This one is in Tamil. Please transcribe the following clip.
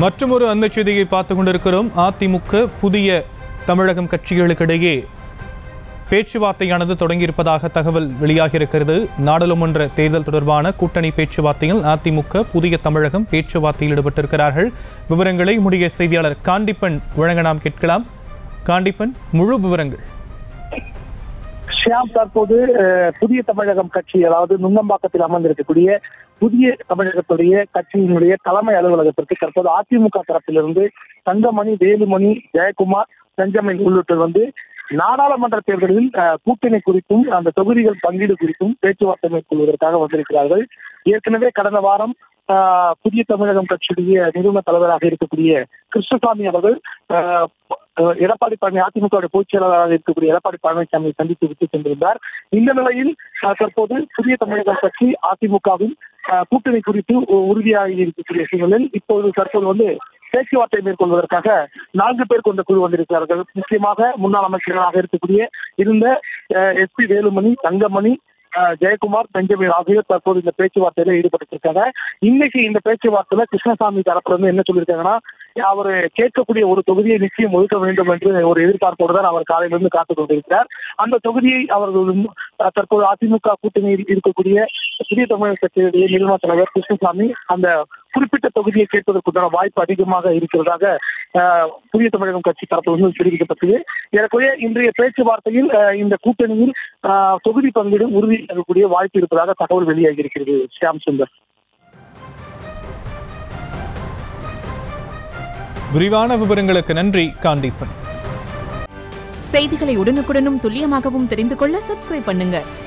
மற்றும் ஒரு அண்மை செய்தியை பார்த்து கொண்டிருக்கிறோம் அதிமுக புதிய தமிழகம் கட்சிகளுக்கிடையே பேச்சுவார்த்தையானது தொடங்கியிருப்பதாக தகவல் வெளியாகியிருக்கிறது நாடாளுமன்ற தேர்தல் தொடர்பான கூட்டணி பேச்சுவார்த்தையில் அதிமுக புதிய தமிழகம் பேச்சுவார்த்தையில் ஈடுபட்டிருக்கிறார்கள் விவரங்களை முடிய செய்தியாளர் காண்டிப்பன் வழங்க நாம் கேட்கலாம் காண்டிப்பன் முழு விவரங்கள் ஷியாம் தற்போது அஹ், புதிய தமிழகம் கட்சி அதாவது நுங்கம்பாக்கத்தில் அமர்ந்திருக்கக்கூடிய புதிய தமிழகத்துடைய கட்சியினுடைய தலைமை அலுவலகத்திற்கு தற்போது அதிமுக தரப்பிலிருந்து தங்கமணி வேலுமணி ஜெயக்குமார் செஞ்சமின் உள்ளிட்டோர் வந்து நாடாளுமன்ற தேர்தலில் அஹ், கூட்டணி குறித்தும் அந்த தொகுதிகள் பங்கீடு குறித்தும் பேச்சுவார்த்தை மேற்கொள்வதற்காக வந்திருக்கிறார்கள் ஏற்கனவே கடந்த வாரம் ஆஹ், புதிய தமிழகம் கட்சியுடைய நிறுவன தலைவராக இருக்கக்கூடிய கிருஷ்ணசாமி அவர்கள் ஆஹ், அஹ், எடப்பாடி பழனி அதிமுக பொதுச் செயலாளராக இருக்கக்கூடிய எடப்பாடி பழனிசாமியை சந்தித்து விட்டு சென்றிருந்தார் இந்த நிலையில் ஆஹ், தற்போது புதிய தமிழகம் கட்சி அதிமுகவின் ஆஹ், கூட்டணி குறித்து உ- உறுதியாக இருக்கக்கூடிய சூழலில் இப்போது தற்போது வந்து பேச்சுவார்த்தை மேற்கொள்வதற்காக நான்கு பேர் கொண்ட குழு வந்திருக்கிறார்கள் முக்கியமாக முன்னாள் அமைச்சர்களாக இருக்கக்கூடிய இருந்த எஸ் பி வேலுமணி தங்கமணி ஆஹ், ஜெயக்குமார் பெஞ்சமின் ஆகியோர் தற்போது இந்த பேச்சுவார்த்தையில ஈடுபட்டிருக்காங்க இன்னைக்கு இந்த பேச்சுவார்த்தையில கிருஷ்ணசாமி தரப்புல இருந்து என்ன சொல்லியிருக்காங்கன்னா அவர் கேட்கக்கூடிய ஒரு தொகுதியை நிச்சயம் ஒதுக்க வேண்டும் என்று ஒரு எதிர்பார்ப்போடு தான் அவர் காலையிலிருந்து காத்துக் கொண்டிருக்கிறார் அந்த தொகுதியை அவர்கள் மு- அஹ், தற்போது அதிமுக கூட்டணியில் இருக்கக்கூடிய புதிய தமிழக கட்சியுடைய நிறுவன தலைவர் கிருஷ்ணசாமி அந்த குறிப்பிட்ட தொகுதியை கேட்பதற்குண்டான வாய்ப்பு அதிகமாக இருக்கிறதாக அஹ், புதிய தமிழகம் கட்சி தரப்பு வந்து தெரிவிக்கப்பட்டது ஏறக்குறைய இன்றைய பேச்சுவார்த்தையில் அஹ், இந்த கூட்டணியில் அஹ், தொகுதி பங்கீடு உறுதியாகக்கூடிய வாய்ப்பு இருப்பதாக தகவல் வெளியாகி இருக்கிறது ஷியாம் சுந்தர் விரிவான விவரங்களுக்கு நன்றி காண்டிப்பன் செய்திகளை உடனுக்குடனும் துல்லியமாகவும் தெரிந்து கொள்ள சப்ஸ்கிரைப் பண்ணுங்க